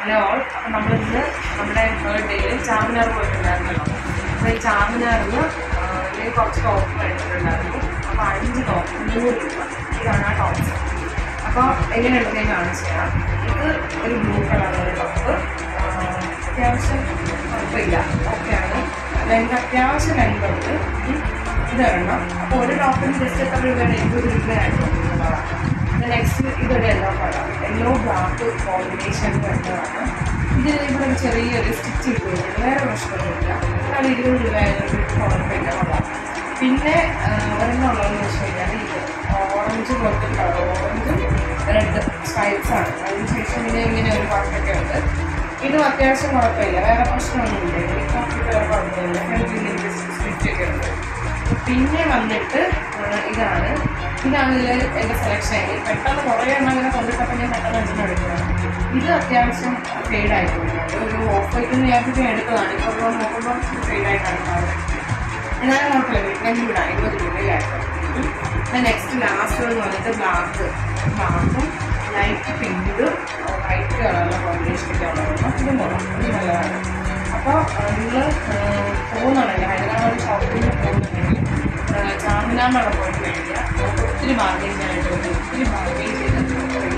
Hello all അപ്പം നമ്മളിന്ന് നമ്മുടെ തേർഡ് ഡേയിൽ ചാമിനാർ പോയിട്ടുണ്ടായിരുന്നല്ലോ അപ്പോൾ ഈ ചാമിനാറിൽ ഞാൻ കുറച്ച് ടോപ്പ് മേടിച്ചിട്ടുണ്ടായിരുന്നു അപ്പോൾ അഞ്ച് ടോപ്പ് നൂറ് രൂപ ഇതാണ് ആ ടോപ്സ് അപ്പോൾ എങ്ങനെയുണ്ടെന്ന് ഞാൻ കാണിച്ചു തരാം ഇത് ഒരു ബ്ലൂ കളറുള്ള ടോപ്പ് അത്യാവശ്യം കുഴപ്പമില്ല ഓക്കെയാണ് ലെങ്ത് അത്യാവശ്യം ലെങ്ത് ഉണ്ട് ഉം. ഇത് ഒരെണ്ണം അപ്പോൾ ഒരു ടോപ്പിന് ജസ്റ്റ് എത്ര രൂപയാണ് എൺപത് രൂപയായിരുന്നു നെക്സ്റ്റ് ഇതൊരു yellow colour yellow black combination വരുന്നതാണ് ഇതിൽ ഇവിടെ ഒരു ചെറിയൊരു സ്റ്റിച്ച് ഇട്ട് കൊടുക്കുന്നത് വേറെ പ്രശ്നമൊന്നുമില്ല കാരണം ഇരുപത് രൂപ ആയതുകൊണ്ട് കുഴപ്പമില്ല കൊള്ളാം പിന്നെ ആ, ഒരെണ്ണം ഉള്ളതെന്ന് വെച്ച് കഴിഞ്ഞാൽ ഇത് ഓറഞ്ച് പോലത്തെ കളർ ഓറഞ്ചും റെഡ് സ്ട്രൈപ്സ് ആണ് അതിനുശേഷം പിന്നെ ഇങ്ങനെ ഒരു പാട്ടൊക്കെ ഉണ്ട് ഇതും അത്യാവശ്യം കുഴപ്പമില്ല വേറെ പ്രശ്നമൊന്നുമില്ല എനിക്ക് വേറെ കുഴപ്പമില്ല ഹെൽത്ത് സ്റ്റിച്ച് ഒക്കെ ഉണ്ട് പിന്നെ വന്നിട്ട് ആ, ഇതാണ് ഇതാണ് ഇതിൽ എൻ്റെ സെലക്ഷൻ പെട്ടെന്ന് കുറേ എണ്ണം ഇങ്ങനെ കൊണ്ടിട്ടപ്പോൾ ഞാൻ പെട്ടെന്ന് അഞ്ചെണ്ണം എടുത്തതാണ് ഇത് അത്യാവശ്യം ഫെയ്ഡായി പോയിട്ടുണ്ട് ഒരു ഓഫ് വൈറ്റ് വിചാരിച്ചിട്ട് ഞാൻ എടുത്തതാണ് ഇപ്പോൾ നോക്കുമ്പോൾ ഫെയ്ഡായിട്ടാണ് കാണുന്നത് എന്നാലും കുഴപ്പമില്ല വീട്ടിലേക്ക് വിടാം ഇരുപത് രൂപയായിട്ട് നെക്സ്റ്റ് ലാസ്റ്റ് എന്ന് വന്നിട്ട് ബ്ലാക്ക് ബ്ലാക്കും ലൈറ്റ് പിങ്കും വൈറ്റ് കളറുള്ള കോമ്പിനേഷനൊക്കെ ഉള്ളതാണ് ഇത് കൊള്ളാം ഇത് നല്ലതാണ് അപ്പോൾ നിങ്ങൾ പോകുന്നുണ്ടല്ലോ ഹൈദരാബാദ് ഷോപ്പിൽ പോകുന്നുണ്ടെങ്കിൽ ചാമിനാറിനവിടെ പോയിട്ട് മേടിക്കുക നമുക്ക് ഒത്തിരി ബാർഗെയിൻ ചെയ്യാനായിട്ട് പറ്റും ഒത്തിരി ബാർഗെയിൻ ചെയ്ത്